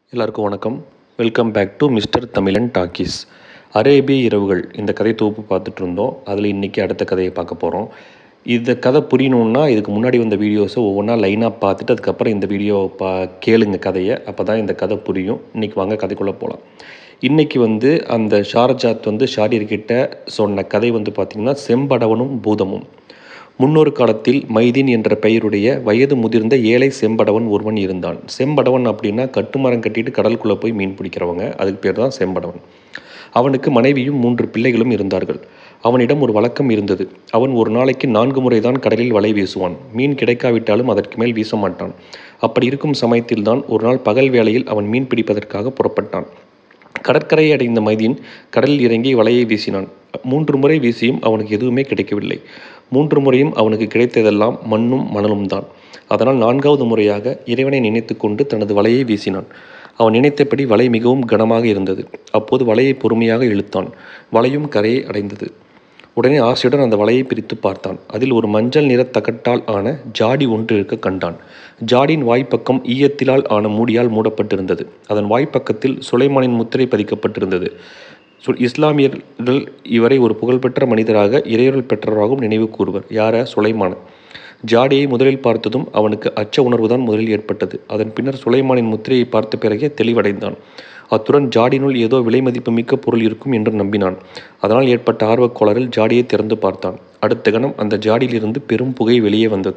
எல்லாருக்கும் வணக்கம் welcome back to mister Tamilan talkies அரேபிய இரவுகள் இந்த கதை தொகுப்பு பார்த்துட்டு இருந்தோம் அதில் இன்றைக்கி அடுத்த கதையை பார்க்க போகிறோம் இந்த கதை புரியணுன்னா இதுக்கு முன்னாடி வந்த வீடியோஸை ஒவ்வொன்றா லைனாக பார்த்துட்டு அதுக்கப்புறம் இந்த வீடியோ பா கேளுங்க கதையை அப்போ தான் இந்த கதை புரியும் இன்றைக்கி வாங்க கதைக்குள்ளே போகலாம் இன்றைக்கி வந்து அந்த ஷார்ஜாத் வந்து ஷாரியர்கிட்ட சொன்ன கதை வந்து பார்த்திங்கன்னா செம்படவனும் பூதமும் முன்னொரு காலத்தில் மைதீன் என்ற பெயருடைய வயது முதிர்ந்த ஏழை செம்படவன் ஒருவன் இருந்தான் செம்படவன் அப்படின்னா கட்டுமரம் கட்டிட்டு கடலுக்குள்ளே போய் மீன் பிடிக்கிறவங்க அதுக்கு பேர் தான் செம்படவன் அவனுக்கு மனைவியும் மூன்று பிள்ளைகளும் இருந்தார்கள் அவனிடம் ஒரு வழக்கம் இருந்தது அவன் ஒரு நாளைக்கு நான்கு முறை தான் கடலில் வலை வீசுவான் மீன் கிடைக்காவிட்டாலும் அதற்கு மேல் வீச மாட்டான் அப்படி இருக்கும் சமயத்தில்தான் ஒரு நாள் பகல் வேளையில் அவன் மீன் பிடிப்பதற்காக புறப்பட்டான் கடற்கரையை அடைந்த மைதீன் கடலில் இறங்கி வலையை வீசினான் மூன்று முறை வீசியும் அவனுக்கு எதுவுமே கிடைக்கவில்லை மூன்று முறையும் அவனுக்கு கிடைத்ததெல்லாம் மண்ணும் மணலும் தான் அதனால் நான்காவது முறையாக இறைவனை நினைத்து கொண்டு தனது வலையை வீசினான் அவன் நினைத்தபடி வலை மிகவும் கனமாக இருந்தது அப்போது வலையை பொறுமையாக இழுத்தான் வலையும் கரையை அடைந்தது உடனே ஆசையுடன் அந்த வலையை பிரித்து பார்த்தான் அதில் ஒரு மஞ்சள் நிற தகட்டால் ஆன ஜாடி ஒன்று இருக்க கண்டான் ஜாடியின் வாய்ப்பக்கம் ஈயத்திலால் ஆன மூடியால் மூடப்பட்டிருந்தது அதன் வாய்ப்பக்கத்தில் சுலைமானின் முத்திரை பதிக்கப்பட்டிருந்தது சு- இஸ்லாமியர்கள் இவரை ஒரு புகழ்பெற்ற மனிதராக இறையருள் பெற்றவராகவும் நினைவு கூறுவர் யார சுலைமான் ஜாடியை முதலில் பார்த்ததும் அவனுக்கு அச்ச உணர்வுதான் முதலில் ஏற்பட்டது அதன் பின்னர் சுலைமானின் முத்திரையை பார்த்த பிறகே தெளிவடைந்தான் அத்துடன் ஜாடியினுள் ஏதோ விலை மதிப்பு மிக்க பொருள் இருக்கும் என்று நம்பினான் அதனால் ஏற்பட்ட ஆர்வக் கோளாறில் ஜாடியை திறந்து பார்த்தான் அடுத்த கணம் அந்த ஜாடியிலிருந்து பெரும் புகை வெளியே வந்தது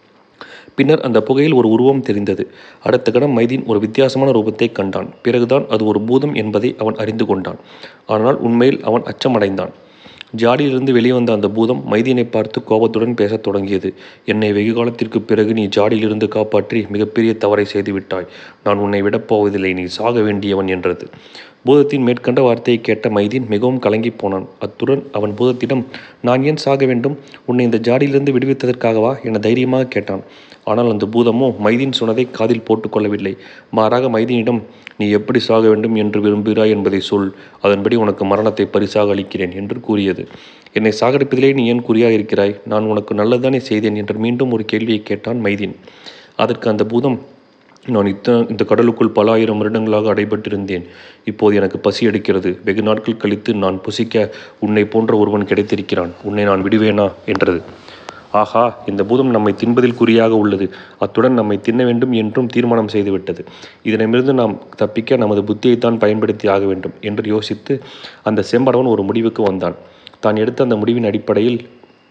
பின்னர் அந்த புகையில் ஒரு உருவம் தெரிந்தது அடுத்த கணம் மைதீன் ஒரு வித்தியாசமான ரூபத்தை கண்டான் பிறகுதான் அது ஒரு பூதம் என்பதை அவன் அறிந்து கொண்டான் ஆனால் உண்மையில் அவன் அச்சமடைந்தான் ஜாடியிலிருந்து வெளிவந்த அந்த பூதம் மைதீனை பார்த்து கோபத்துடன் பேசத் தொடங்கியது என்னை வெகு காலத்திற்கு பிறகு நீ ஜாடியிலிருந்து காப்பாற்றி மிகப்பெரிய தவறை செய்து விட்டாய் நான் உன்னை விடப்போவதில்லை நீ சாக வேண்டியவன் என்றது பூதத்தின் மேற்கண்ட வார்த்தையை கேட்ட மைதீன் மிகவும் கலங்கிப் போனான் அத்துடன் அவன் பூதத்திடம் நான் ஏன் சாக வேண்டும் உன்னை இந்த ஜாடியிலிருந்து விடுவித்ததற்காகவா என தைரியமாக கேட்டான் ஆனால் அந்த பூதமோ மைதீன் சொன்னதை காதில் போட்டுக்கொள்ளவில்லை மாறாக மைதீனிடம் நீ எப்படி சாக வேண்டும் என்று விரும்புகிறாய் என்பதை சொல் அதன்படி உனக்கு மரணத்தை பரிசாக அளிக்கிறேன் என்று கூறியது என்னை சாகடிப்பதிலே நீ ஏன் குறியாக இருக்கிறாய் நான் உனக்கு நல்லதானே செய்தேன் என்று மீண்டும் ஒரு கேள்வியை கேட்டான் மைதீன் அதற்கு அந்த பூதம் நான் இத்த இந்த கடலுக்குள் பல ஆயிரம் வருடங்களாக அடைபட்டிருந்தேன் இப்போது எனக்கு பசி எடுக்கிறது வெகு நாட்கள் கழித்து நான் புசிக்க உன்னை போன்ற ஒருவன் கிடைத்திருக்கிறான் உன்னை நான் விடுவேனா என்றது ஆஹா இந்த பூதம் நம்மை தின்பதில் குறியாக உள்ளது அத்துடன் நம்மை தின்ன வேண்டும் என்றும் தீர்மானம் செய்துவிட்டது இதனிலிருந்து நாம் தப்பிக்க நமது புத்தியைத்தான் பயன்படுத்தி ஆக வேண்டும் என்று யோசித்து அந்த செம்படவன் ஒரு முடிவுக்கு வந்தான் தான் எடுத்த அந்த முடிவின் அடிப்படையில்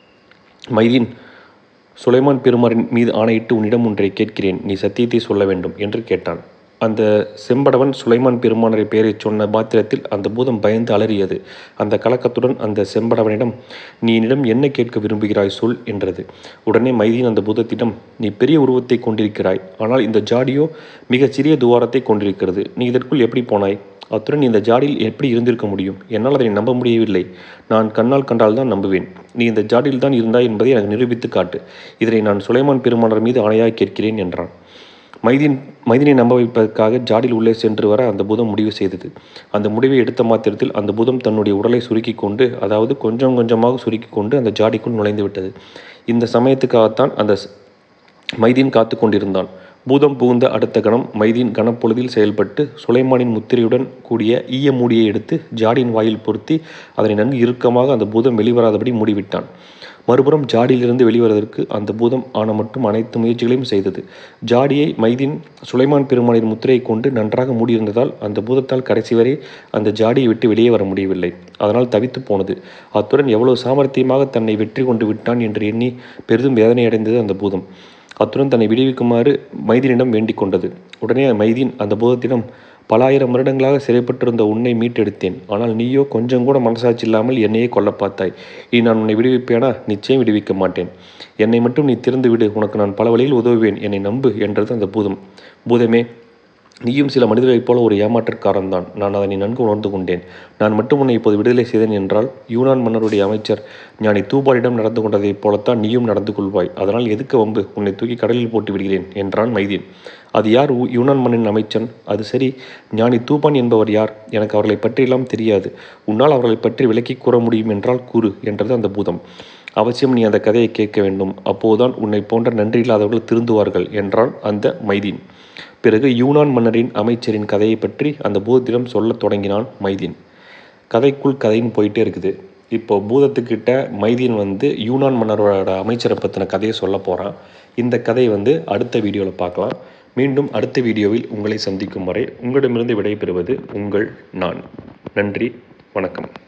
மைதீன் சுலைமான் பெருமாரின் மீது ஆணையிட்டு உன்னிடம் ஒன்றை கேட்கிறேன் நீ சத்தியத்தை சொல்ல வேண்டும் என்று கேட்டான் அந்த செம்படவன் சுலைமான் பெருமானரை பெயரை சொன்ன மாத்திரத்தில் அந்த பூதம் பயந்து அலறியது அந்த கலக்கத்துடன் அந்த செம்படவனிடம் நீ என்னிடம் என்ன கேட்க விரும்புகிறாய் சொல் என்றது உடனே மைதீன் அந்த பூதத்திடம் நீ பெரிய உருவத்தை கொண்டிருக்கிறாய் ஆனால் இந்த ஜாடியோ மிகச் சிறிய துவாரத்தை கொண்டிருக்கிறது நீ இதற்குள் எப்படி போனாய் அத்துடன் இந்த ஜாடியில் எப்படி இருந்திருக்க முடியும் என்னால் அதை நம்ப முடியவில்லை நான் கண்ணால் கண்டால் தான் நம்புவேன் நீ இந்த ஜாடியில் தான் இருந்தாய் என்பதை எனக்கு நிரூபித்து காட்டு இதனை நான் சுலைமான் பெருமானர் மீது ஆணையாக கேட்கிறேன் என்றான் மைதீன் மைதினை நம்ப வைப்பதற்காக ஜாடில் உள்ளே சென்று வர அந்த பூதம் முடிவு செய்தது அந்த முடிவை எடுத்த மாத்திரத்தில் அந்த பூதம் தன்னுடைய உடலை சுருக்கி கொண்டு அதாவது கொஞ்சம் கொஞ்சமாக சுருக்கி கொண்டு அந்த ஜாடிக்குள் நுழைந்து விட்டது இந்த சமயத்துக்காகத்தான் அந்த ஸ்- மைதீன் காத்து கொண்டிருந்தான் பூதம் புகுந்த அடுத்த கணம் மைதீன் கனப்பொழுதில் செயல்பட்டு சுலைமானின் முத்திரையுடன் கூடிய ஈய மூடியை எடுத்து ஜாடியின் வாயில் பொருத்தி அதனை நன்கு இறுக்கமாக அந்த பூதம் வெளிவராதபடி மூடிவிட்டான் மறுபுறம் ஜாடியிலிருந்து வெளிவருவதற்கு அந்த பூதம் ஆன மட்டும் அனைத்து முயற்சிகளையும் செய்தது ஜாடியை மைதீன் சுலைமான் பெருமானின் முத்திரையை கொண்டு நன்றாக மூடியிருந்ததால் அந்த பூதத்தால் கடைசி வரை அந்த ஜாடியை விட்டு வெளியே வர முடியவில்லை அதனால் தவித்து போனது அத்துடன் எவ்வளவு சாமர்த்தியமாக தன்னை வெற்றி கொண்டு விட்டான் என்று எண்ணி பெரிதும் வேதனையடைந்தது அந்த பூதம் அத்துடன் தன்னை விடுவிக்குமாறு மைதீனிடம் வேண்டிக் கொண்டது உடனே மைதீன் அந்த பூதத்திடம் பல ஆயிரம் வருடங்களாக சிறைப்பட்டிருந்த உன்னை மீட்டெடுத்தேன் ஆனால் நீயோ கொஞ்சம் கூட மனசாட்சி இல்லாமல் என்னையே கொல்ல பார்த்தாய் இனி நான் உன்னை விடுவிப்பேனா நிச்சயம் விடுவிக்க மாட்டேன் என்னை மட்டும் நீ திறந்து விடு உனக்கு நான் பல வழியில் உதவுவேன் என்னை நம்பு என்றது அந்த பூதம் பூதமே நீயும் சில மனிதர்களைப் போல ஒரு ஏமாற்றக்காரன் தான் நான் அதனை நன்கு உணர்ந்து கொண்டேன் நான் மட்டும் உன்னை இப்போது விடுதலை செய்தேன் என்றால் யூனான் மன்னருடைய அமைச்சர் ஞானி தூபாலிடம் நடந்து கொண்டதைப் போலத்தான் நீயும் நடந்து கொள்வாய் அதனால் எதுக்கு வம்பு உன்னை தூக்கி கடலில் போட்டு விடுகிறேன் என்றான் மைதீன் அது யார் ஊ- யூனான் மன்னன் அமைச்சன் அது சரி ஞானி தூபான் என்பவர் யார் எனக்கு அவர்களை பற்றியெல்லாம் தெரியாது உன்னால் அவர்களை பற்றி விளக்கி கூற முடியும் என்றால் கூறு என்றது அந்த பூதம் அவசியம் நீ அந்த கதையை கேட்க வேண்டும் அப்போதுதான் உன்னை போன்ற நன்றி இல்லாதவர்கள் திருந்துவார்கள் என்றான் அந்த மைதீன் பிறகு யூனான் மன்னரின் அமைச்சரின் கதையை பற்றி அந்த பூதத்திடம் சொல்லத் தொடங்கினான் மைதீன் கதைக்குள் கதைன்னு போயிட்டே இருக்குது இப்போ பூதத்துக்கிட்ட மைதீன் வந்து யூனான் மன்னரோட அமைச்சரை பற்றின கதையை சொல்ல போகிறான் இந்த கதையை வந்து அடுத்த வீடியோவில் பார்க்கலாம் மீண்டும் அடுத்த வீடியோவில் உங்களை சந்திக்கும் வரை உங்களிடமிருந்து விடைபெறுவது உங்கள் நான் நன்றி வணக்கம்